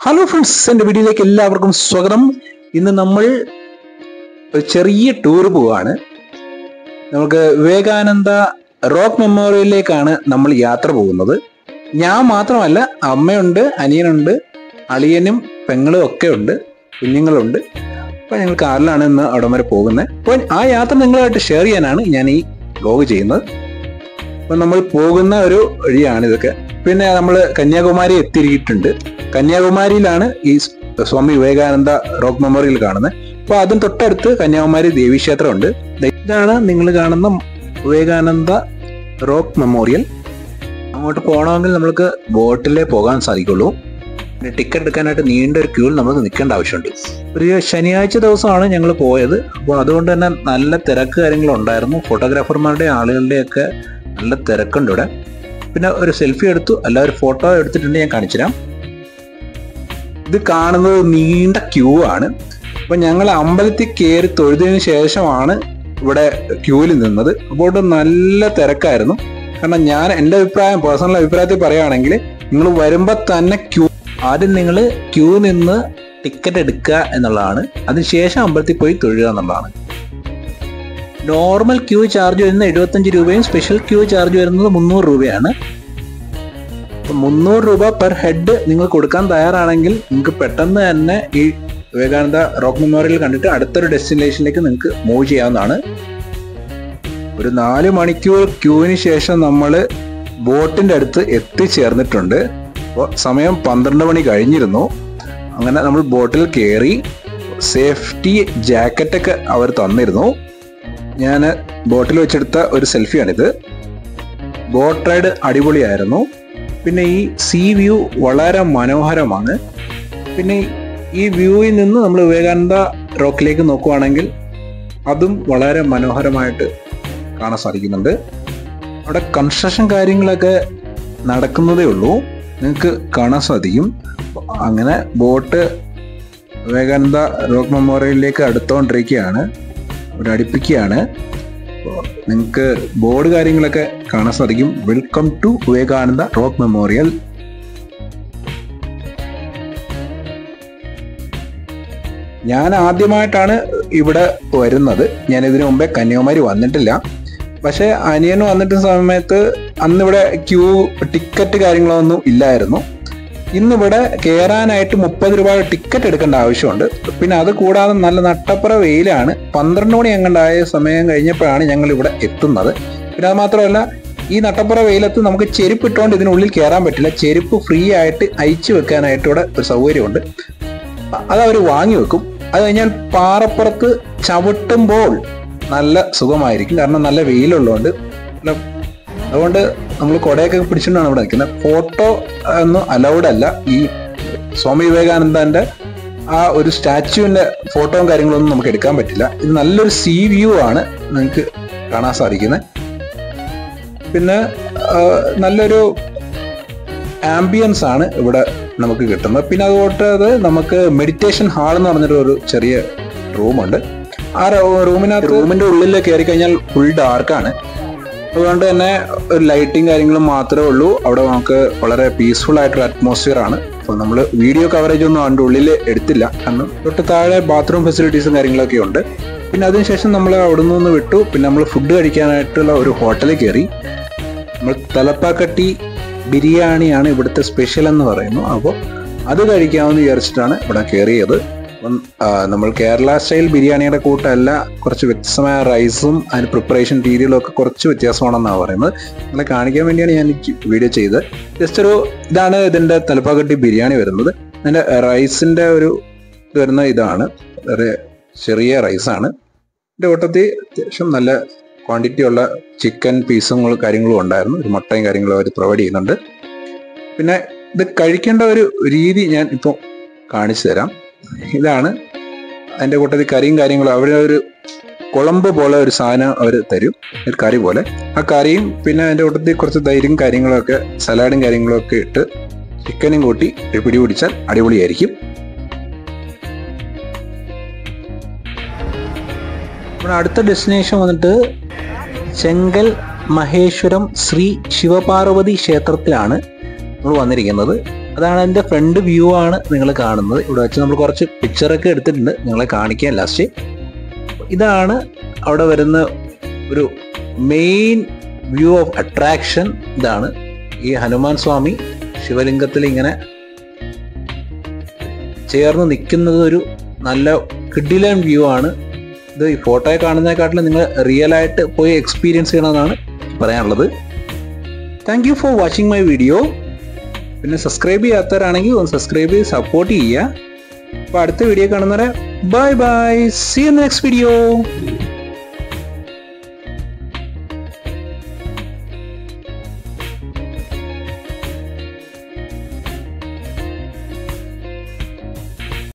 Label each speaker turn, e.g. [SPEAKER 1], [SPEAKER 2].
[SPEAKER 1] hello friends എൻ്റെ വീഡിയോയിലേക്ക് എല്ലാവർക്കും സ്വാഗതം ഇന്ന് നമ്മൾ ഒരു ചെറിയ ടൂർ പോവാണ് നമുക്ക് വിവേകാനന്ദ റോക്ക് മെമ്മോറിയലിലേക്കാണ് നമ്മൾ യാത്ര പോകുന്നത് ഞാൻ മാത്രമല്ല അമ്മയുണ്ട് അനിയനുണ്ട് അളിയനും പെങ്ങളും ഒക്കെ ഉണ്ട് കുഞ്ഞുങ്ങളുണ്ട് അപ്പോൾ ഞങ്ങൾ കാറിലാണ് ഇന്ന് അവിടം വരെ പോകുന്നത് അപ്പോൾ ആ യാത്ര നിങ്ങളുമായിട്ട് ഷെയർ ചെയ്യാനാണ് ഞാൻ ഈ വ്ലോഗ് ചെയ്യുന്നത് അപ്പോൾ നമ്മൾ പോകുന്ന ഒരു വഴിയാണ് ഇതൊക്കെ പിന്നെ നമ്മൾ കന്യാകുമാരി എത്തിയിരിയിട്ടുണ്ട് കന്യാകുമാരിയിലാണ് ഈ സ്വാമി വിവേകാനന്ദ റോക്ക് മെമ്മോറിയൽ കാണുന്നത് അപ്പോൾ അതിന് തൊട്ടടുത്ത് കന്യാകുമാരി ദേവീക്ഷേത്രം ഉണ്ട് ഇതാണ് നിങ്ങൾ കാണുന്ന വിവേകാനന്ദ റോക്ക് മെമ്മോറിയൽ അങ്ങോട്ട് പോകണമെങ്കിൽ നമ്മൾക്ക് ബോട്ടിലേ പോകാൻ സാധിക്കുള്ളൂ പിന്നെ ടിക്കറ്റ് എടുക്കാനായിട്ട് നീണ്ട ഒരു ക്യൂവിൽ നമുക്ക് നിൽക്കേണ്ട ആവശ്യമുണ്ട് ഒരു ശനിയാഴ്ച ദിവസമാണ് ഞങ്ങൾ പോയത് അപ്പോൾ അതുകൊണ്ട് തന്നെ നല്ല തിരക്ക് കാര്യങ്ങളുണ്ടായിരുന്നു ഫോട്ടോഗ്രാഫർമാരുടെ ആളുകളുടെയൊക്കെ നല്ല തിരക്കുണ്ട് ഇവിടെ പിന്നെ ഒരു സെൽഫി എടുത്തു അല്ല ഒരു ഫോട്ടോ എടുത്തിട്ടുണ്ട് ഞാൻ കാണിച്ചുതരാം ഇത് കാണുന്നത് നീണ്ട ക്യൂ ആണ് അപ്പൊ ഞങ്ങൾ അമ്പലത്തിൽ കയറി തൊഴുതിന് ശേഷമാണ് ഇവിടെ ക്യൂവിൽ നിന്നത് അപ്പോൾ നല്ല തിരക്കായിരുന്നു കാരണം ഞാൻ എൻ്റെ അഭിപ്രായം പേഴ്സണൽ അഭിപ്രായത്തിൽ പറയുകയാണെങ്കിൽ നിങ്ങൾ വരുമ്പോൾ തന്നെ ക്യൂ ആദ്യം നിങ്ങൾ ക്യൂ നിന്ന് ടിക്കറ്റ് എടുക്കുക എന്നുള്ളതാണ് അതിനുശേഷം അമ്പലത്തിൽ പോയി തൊഴുക എന്നുള്ളതാണ് നോർമൽ ക്യൂ ചാർജ് വരുന്നത് എഴുപത്തഞ്ച് രൂപയും സ്പെഷ്യൽ ക്യൂ ചാർജ് വരുന്നത് മുന്നൂറ് രൂപയാണ് അപ്പൊ മുന്നൂറ് രൂപ പെർ ഹെഡ് നിങ്ങൾ കൊടുക്കാൻ തയ്യാറാണെങ്കിൽ നിങ്ങൾക്ക് പെട്ടെന്ന് തന്നെ ഈ വിവേകാനന്ദ റോക്ക് മെമ്മോറിയൽ കണ്ടിട്ട് അടുത്തൊരു ഡെസ്റ്റിനേഷനിലേക്ക് നിങ്ങൾക്ക് മൂവ് ചെയ്യാവുന്നതാണ് ഒരു നാല് മണിക്കൂർ ക്യൂവിന് ശേഷം നമ്മൾ ബോട്ടിന്റെ അടുത്ത് എത്തിച്ചേർന്നിട്ടുണ്ട് അപ്പോൾ സമയം പന്ത്രണ്ട് മണി കഴിഞ്ഞിരുന്നു അങ്ങനെ നമ്മൾ ബോട്ടിൽ കയറി സേഫ്റ്റി ജാക്കറ്റൊക്കെ അവർ തന്നിരുന്നു ഞാൻ ബോട്ടിൽ വെച്ചെടുത്ത ഒരു സെൽഫിയാണിത് ബോട്ട് റൈഡ് അടിപൊളിയായിരുന്നു പിന്നെ ഈ സീ വ്യൂ വളരെ മനോഹരമാണ് പിന്നെ ഈ വ്യൂവിൽ നിന്ന് നമ്മൾ വിവേകാനന്ദ റോക്കിലേക്ക് നോക്കുവാണെങ്കിൽ അതും വളരെ മനോഹരമായിട്ട് കാണാൻ സാധിക്കുന്നുണ്ട് അവിടെ കൺസ്ട്രക്ഷൻ കാര്യങ്ങളൊക്കെ നടക്കുന്നതേ ഉള്ളൂ നിങ്ങൾക്ക് കാണാൻ സാധിക്കും അങ്ങനെ ബോട്ട് വിവേകാനന്ദ റോക്ക് മെമ്മോറിയലിലേക്ക് അടുത്തുകൊണ്ടിരിക്കുകയാണ് ഇവിടെ അടുപ്പിക്കുകയാണ് നിങ്ങൾക്ക് ബോർഡ് കാര്യങ്ങളൊക്കെ കാണാൻ സാധിക്കും welcome to Vivekananda rock memorial ഞാൻ ആദ്യമായിട്ടാണ് ഇവിടെ വരുന്നത് ഞാൻ ഇതിനു മുമ്പേ കന്യാകുമാരി വന്നിട്ടില്ല പക്ഷെ അനിയൻ വന്നിട്ട് സമയത്ത് അന്നിവിടെ ക്യൂ ടിക്കറ്റ് കാര്യങ്ങളൊന്നും ഇല്ലായിരുന്നു ഇന്നിവിടെ കയറാനായിട്ട് മുപ്പത് രൂപ ടിക്കറ്റ് എടുക്കേണ്ട ആവശ്യമുണ്ട് പിന്നെ അത് കൂടാതെ നല്ല നട്ടപ്പുറ വെയിലാണ് പന്ത്രണ്ട് മണി എങ്ങണ്ടായ സമയം കഴിഞ്ഞപ്പോഴാണ് ഞങ്ങൾ ഇവിടെ എത്തുന്നത് പിന്നെ അത് മാത്രമല്ല ഈ നട്ടപ്പുറ വെയിലത്ത് നമുക്ക് ചെരുപ്പ് ഇട്ടുകൊണ്ട് ഇതിനുള്ളിൽ കയറാൻ പറ്റില്ല ചെരുപ്പ് ഫ്രീ ആയിട്ട് അയച്ചു വെക്കാനായിട്ട് ഇവിടെ ഒരു സൗകര്യമുണ്ട് അത് അവർ വാങ്ങി വെക്കും അത് കഴിഞ്ഞാൽ പാറപ്പുറത്ത് ചവിട്ടുമ്പോൾ നല്ല സുഖമായിരിക്കും കാരണം നല്ല വെയിലുള്ളതുകൊണ്ട് നല്ല അതുകൊണ്ട് നമ്മൾ കുടയൊക്കെ പിടിച്ചുകൊണ്ടാണ് ഇവിടെ നിൽക്കുന്നത് ഫോട്ടോ ഒന്നും അലൗഡ് അല്ല ഈ സ്വാമി വിവേകാനന്ദന്റെ ആ ഒരു സ്റ്റാച്യുവിന്റെ ഫോട്ടോയും കാര്യങ്ങളൊന്നും നമുക്ക് എടുക്കാൻ പറ്റില്ല ഇത് നല്ലൊരു സീ വ്യൂ ആണ് നിങ്ങൾക്ക് കാണാൻ സാധിക്കുന്നത് പിന്നെ ആ, നല്ലൊരു ആംബിയൻസ് ആണ് ഇവിടെ നമുക്ക് കിട്ടുന്നത് പിന്നെ അതുകൊണ്ട് നമുക്ക് മെഡിറ്റേഷൻ ഹാൾ എന്ന് പറഞ്ഞൊരു ഒരു ചെറിയ റൂമുണ്ട് ആ റൂമിനകത്ത് റൂമിന്റെ ഉള്ളിൽ കയറി കഴിഞ്ഞാൽ ഫുൾ ഡാർക്കാണ് അതുകൊണ്ട് തന്നെ ഒരു ലൈറ്റിംഗ് കാര്യങ്ങളും മാത്രമേ ഉള്ളൂ അവിടെ നമുക്ക് വളരെ പീസ്ഫുൾ ആയിട്ടൊരു അറ്റ്മോസ്ഫിയർ ആണ് അപ്പോൾ നമ്മൾ വീഡിയോ കവറേജ് ഒന്നും അതിൻ്റെ ഉള്ളിൽ എടുത്തില്ല കാരണം തൊട്ട് താഴെ ബാത്റൂം ഫെസിലിറ്റീസും കാര്യങ്ങളൊക്കെ ഉണ്ട് പിന്നെ അതിനുശേഷം നമ്മൾ അവിടെ നിന്ന് വിട്ടു പിന്നെ നമ്മൾ ഫുഡ് കഴിക്കാനായിട്ടുള്ള ഒരു ഹോട്ടലിൽ കയറി നമ്മൾ തലപ്പാക്കട്ടി ബിരിയാണിയാണ് ഇവിടുത്തെ സ്പെഷ്യൽ എന്ന് പറയുന്നു അപ്പോൾ അത് കഴിക്കാമെന്ന് വിചാരിച്ചിട്ടാണ് ഇവിടെ കയറിയത് അപ്പം ആ, നമ്മൾ കേരള സ്റ്റൈൽ ബിരിയാണിയുടെ കൂട്ടല്ല കുറച്ച് വ്യത്യസ്തമായ റൈസും അതിന് പ്രിപ്പറേഷൻ രീതികളും ഒക്കെ കുറച്ച് വ്യത്യാസമാണെന്നാണ് പറയുന്നത് നിങ്ങളെ കാണിക്കാൻ വേണ്ടിയാണ് ഞാൻ ഈ വീഡിയോ ചെയ്തത് ജസ്റ്റ് ഒരു ഇതാണ് ഇതിൻ്റെ തലപ്പാക്കട്ടി ബിരിയാണി വരുന്നത് അതിൻ്റെ റൈസിൻ്റെ ഒരു ഇത് വരുന്ന ഇതാണ് ഒരു ചെറിയ റൈസാണ് ഇതിൻ്റെ കൂട്ടത്തിൽ അത്യാവശ്യം നല്ല ക്വാണ്ടിറ്റി ഉള്ള ചിക്കൻ പീസും കാര്യങ്ങളും ഉണ്ടായിരുന്നു ഒരു മുട്ടയും കാര്യങ്ങളും അവർ പ്രൊവൈഡ് ചെയ്യുന്നുണ്ട് പിന്നെ ഇത് കഴിക്കേണ്ട ഒരു രീതി ഞാൻ ഇപ്പോൾ കാണിച്ചു തരാം ഇതാണ് അതിൻ്റെ കൂട്ടത്തിൽ കറിയും കാര്യങ്ങളും അവർ ഒരു കുളമ്പ് പോലെ ഒരു സാധനം അവർ തരും ഒരു കറി പോലെ ആ കറിയും പിന്നെ അതിൻ്റെ കൂട്ടത്തിൽ കുറച്ച് തൈരും കാര്യങ്ങളൊക്കെ സലാഡും കാര്യങ്ങളൊക്കെ ഇട്ട് ചിക്കനും കൂട്ടി ഒരു പിടി പിടിച്ചാൽ അടിപൊളിയായിരിക്കും നമ്മുടെ അടുത്ത ഡെസ്റ്റിനേഷൻ വന്നിട്ട് ചെങ്കൽ മഹേശ്വരം ശ്രീ ശിവപാർവതി ക്ഷേത്രത്തിലാണ് നമ്മൾ വന്നിരിക്കുന്നത് അതാണ് എൻ്റെ ഫ്രണ്ട് വ്യൂ ആണ് നിങ്ങൾ കാണുന്നത് ഇവിടെ വെച്ച് നമ്മൾ കുറച്ച് പിക്ചറൊക്കെ എടുത്തിട്ടുണ്ട് നിങ്ങളെ കാണിക്കാൻ ലാസ്റ്റ് ഇതാണ് അവിടെ വരുന്ന ഒരു മെയിൻ വ്യൂ ഓഫ് അട്രാക്ഷൻ ഇതാണ് ഈ ഹനുമാൻ സ്വാമി ശിവലിംഗത്തിൽ ഇങ്ങനെ ചേർന്ന് നിൽക്കുന്നത് ഒരു നല്ല കിഡിലൻ വ്യൂ ആണ് ഇത് ഈ ഫോട്ടോയെ കാണുന്നതിനെക്കാട്ടിലും നിങ്ങൾ റിയൽ ആയിട്ട് പോയി എക്സ്പീരിയൻസ് ചെയ്യണമെന്നാണ് പറയാനുള്ളത് thank you for watching my video പിന്നെ സബ്സ്ക്രൈബ് ചെയ്യാത്തവരാണെങ്കിൽ ഒന്ന് സബ്സ്ക്രൈബ് ചെയ്ത് സപ്പോർട്ട് ചെയ്യുക അപ്പോൾ അടുത്ത വീഡിയോ കാണുന്നവരെ bye bye see you next video